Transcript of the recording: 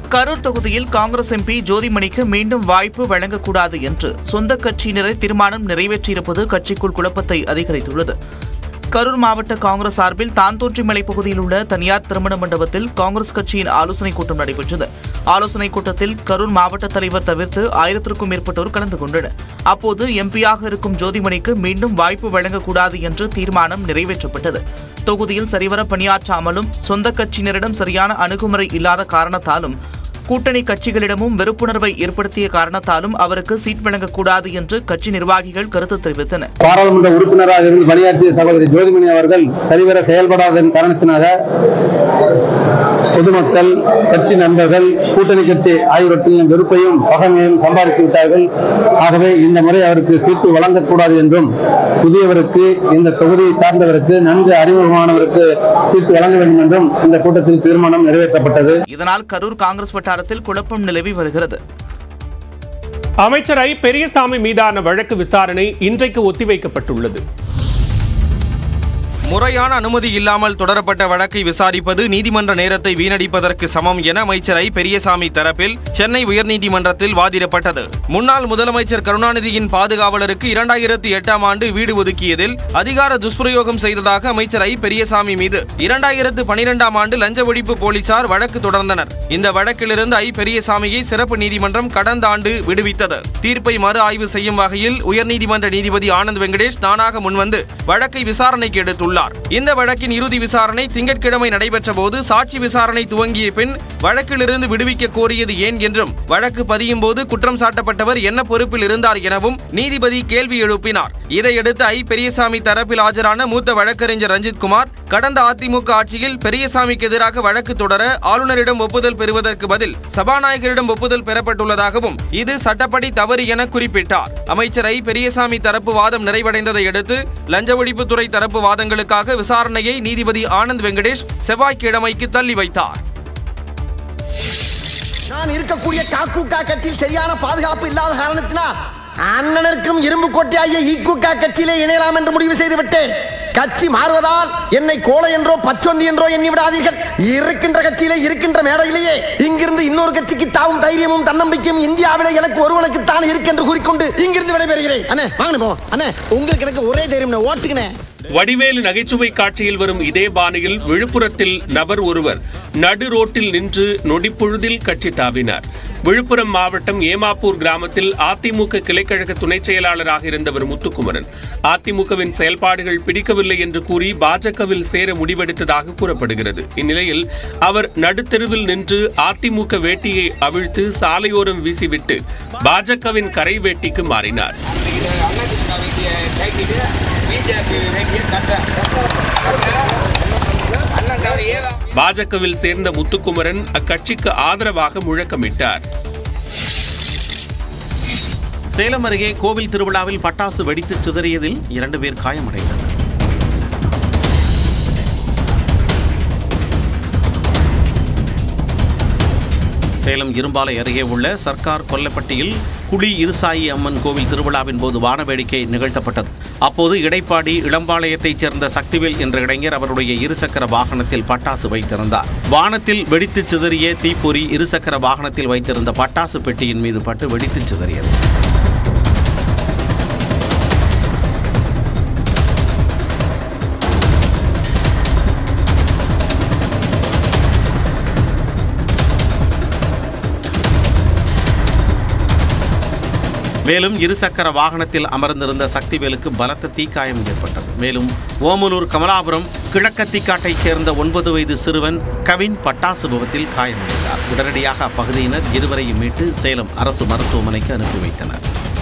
கரூர் தொகுதியில் காங்கிரஸ் எம்பி ஜோதிமணிக்கு மீண்டும் வாய்ப்பு வழங்கக்கூடாது என்று சொந்த கட்சியினரை தீர்மானம் நிறைவேற்றியிருப்பது கட்சிக்குள் குழப்பத்தை அதிகரித்துள்ளது கரூர் மாவட்ட காங்கிரஸ் சார்பில் தாந்தோன்றிமலை பகுதியில் உள்ள தனியார் திருமண மண்டபத்தில் காங்கிரஸ் கட்சியின் ஆலோசனைக் கூட்டம் நடைபெற்றது ஆலோசனைக் கூட்டத்தில் கரூர் மாவட்ட தலைவர் தவிர்த்து ஆயிரத்திற்கும் மேற்பட்டோர் கலந்து கொண்டனர் அப்போது எம்பியாக இருக்கும் ஜோதிமணிக்கு மீண்டும் வாய்ப்பு வழங்கக்கூடாது என்று தீர்மானம் நிறைவேற்றப்பட்டது தொகுதியில் சரிவர பணியாற்றாமலும் சொந்த கட்சியினரிடம் சரியான அணுகுமுறை இல்லாத காரணத்தாலும் கூட்டணி கட்சிகளிடமும் வெறுப்புணர்வை ஏற்படுத்திய காரணத்தாலும் அவருக்கு சீட் வழங்கக்கூடாது என்று கட்சி நிர்வாகிகள் கருத்து தெரிவித்தனர் பாராளுமன்ற உறுப்பினராக இருந்து பணியாற்றிய சகோதரி ஜோதிமணி அவர்கள் சரிவர செயல்படாததன் காரணத்தினாக பொதுமக்கள் கட்சி நண்பர்கள் கூட்டணி கட்சி ஆகியவற்றின் வெறுப்பையும் பகைமையும் சம்பாதித்து விட்டார்கள் ஆகவே இந்த முறை அவருக்கு சீட்டு வழங்கக்கூடாது என்றும் புதியவருக்கு இந்த தொகுதியை சார்ந்தவருக்கு நன்கு அறிமுகமானவருக்கு சீட்டு வழங்க வேண்டும் என்றும் இந்த கூட்டத்தில் தீர்மானம் நிறைவேற்றப்பட்டது இதனால் கரூர் காங்கிரஸ் வட்டாரத்தில் குழப்பம் நிலவி வருகிறது அமைச்சர் ஐ பெரியசாமி மீதான வழக்கு விசாரணை இன்றைக்கு ஒத்திவைக்கப்பட்டுள்ளது முறையான அனுமதி இல்லாமல் தொடரப்பட்ட வழக்கை விசாரிப்பது நீதிமன்ற நேரத்தை வீணடிப்பதற்கு சமம் என அமைச்சர் ஐ பெரியசாமி தரப்பில் சென்னை உயர்நீதிமன்றத்தில் வாதிடப்பட்டது முன்னாள் முதலமைச்சர் கருணாநிதியின் பாதுகாவலருக்கு இரண்டாயிரத்தி எட்டாம் ஆண்டு வீடு ஒதுக்கியதில் அதிகார துஷ்பிரயோகம் செய்ததாக அமைச்சர் ஐ பெரியசாமி மீது இரண்டாயிரத்து பனிரெண்டாம் ஆண்டு லஞ்ச ஒழிப்பு போலீசார் வழக்கு தொடர்ந்தனர் இந்த வழக்கிலிருந்து ஐ பெரியசாமியை சிறப்பு நீதிமன்றம் கடந்த ஆண்டு விடுவித்தது தீர்ப்பை மறு ஆய்வு செய்யும் வகையில் உயர்நீதிமன்ற நீதிபதி ஆனந்த் வெங்கடேஷ் தானாக முன்வந்து வழக்கை விசாரணைக்கு எடுத்துள்ளார் இந்த வழக்கின் இறுதி விசாரணை திங்கட்கிழமை நடைபெற்ற போது சாட்சி விசாரணை துவங்கிய பின் வழக்கிலிருந்து விடுவிக்க கோரியது ஏன் என்றும் வழக்கு பதியும் போது குற்றம் சாட்டப்பட்டவர் என்ன பொறுப்பில் இருந்தார் எனவும் நீதிபதி கேள்வி எழுப்பினார் இதையடுத்து ஐ பெரியசாமி தரப்பில் ஆஜரான மூத்த வழக்கறிஞர் ரஞ்சித் குமார் கடந்த அதிமுக ஆட்சியில் பெரியசாமிக்கு எதிராக வழக்கு தொடர ஆளுநரிடம் ஒப்புதல் பெறுவதற்கு பதில் சபாநாயகரிடம் ஒப்புதல் பெறப்பட்டுள்ளதாகவும் இது சட்டப்படி தவறு என குறிப்பிட்டார் அமைச்சர் ஐ பெரியசாமி தரப்பு வாதம் நிறைவடைந்ததை அடுத்து லஞ்ச ஒழிப்புத்துறை தரப்பு வாதங்களுக்காக விசாரணையை நீதிபதி ஆனந்த் வெங்கடேஷ் செவ்வாய்க்கிழமைக்கு தள்ளி வைத்தார் நான் இருக்கக்கூடிய காக்கூக்கா கட்சியில் சரியான பாதுகாப்பு இல்லாத காரணத்தினால் அண்ணனருக்கும் இரும்பு கோட்டையாகிய ஈக்குக்கா கட்சியிலே இணையலாம் என்று முடிவு செய்து விட்டேன் கட்சி மாறுவதால் என்னை கோலை என்றோ பச்சொந்தி என்றோ எண்ணி விடாதீர்கள் இருக்கின்ற கட்சியிலே இருக்கின்ற மேடையிலேயே இங்கிருந்து இன்னொரு கட்சிக்கு தாவும் தைரியமும் தன்னம்பிக்கையும் இந்தியாவிலே எனக்கு ஒருவனுக்கு தான் இருக்கென்று கூறிக்கொண்டு இங்கிருந்து விடைபெறுகிறேன் அண்ணே வாங்க போ அண்ணே உங்களுக்கு எனக்கு ஒரே தைரியம் ஓட்டுக்கினே வடிவேலு நகைச்சுவை காட்சியில் வரும் இதே பாணியில் விழுப்புரத்தில் நபர் ஒருவர் நடு ரோட்டில் நின்று நொடிப்பொழுதில் கட்சி தாவினார் விழுப்புரம் மாவட்டம் ஏமாப்பூர் கிராமத்தில் அதிமுக கிளைக்கழக துணைச் செயலாளராக இருந்தவர் முத்துக்குமரன் அதிமுகவின் செயல்பாடுகள் பிடிக்கவில்லை என்று கூறி பாஜகவில் சேர முடிவெடுத்ததாக கூறப்படுகிறது இந்நிலையில் அவர் நடுத்தெருவில் நின்று அதிமுக வேட்டியை அவிழ்த்து சாலையோரம் வீசிவிட்டு பாஜகவின் கரை வேட்டிக்கு மாறினார் பாஜகவில் சேர்ந்த முத்துக்குமரன் அக்கட்சிக்கு ஆதரவாக முழக்கமிட்டார் சேலம் அருகே கோவில் திருவிழாவில் பட்டாசு வெடித்து சிதறியதில் இரண்டு பேர் காயமடைந்தனர் சேலம் இரும்பாலை அருகே உள்ள சர்க்கார் கொல்லப்பட்டியில் குழி இருசாயி அம்மன் கோவில் திருவிழாவின் போது வான வேடிக்கை நிகழ்த்தப்பட்டது அப்போது இடைப்பாடி இளம்பாளையத்தைச் சேர்ந்த சக்திவேல் என்ற இளைஞர் அவருடைய இருசக்கர வாகனத்தில் பட்டாசு வைத்திருந்தார் வானத்தில் வெடித்து சிதறிய தீப்பொறி இருசக்கர வாகனத்தில் வைத்திருந்த பட்டாசு பெட்டியின் மீது பட்டு வெடித்து சிதறியது மேலும் இருசக்கர வாகனத்தில் அமர்ந்திருந்த சக்திவேலுக்கு பலத்த தீக்காயம் ஏற்பட்டது மேலும் ஓமலூர் கமலாபுரம் கிழக்கத்திக்காட்டைச் சேர்ந்த ஒன்பது வயது சிறுவன் கவின் பட்டாசு விபத்தில் காயமடைந்தார் உடனடியாக அப்பகுதியினர் இருவரையும் மீட்டு சேலம் அரசு மருத்துவமனைக்கு அனுப்பி வைத்தனர்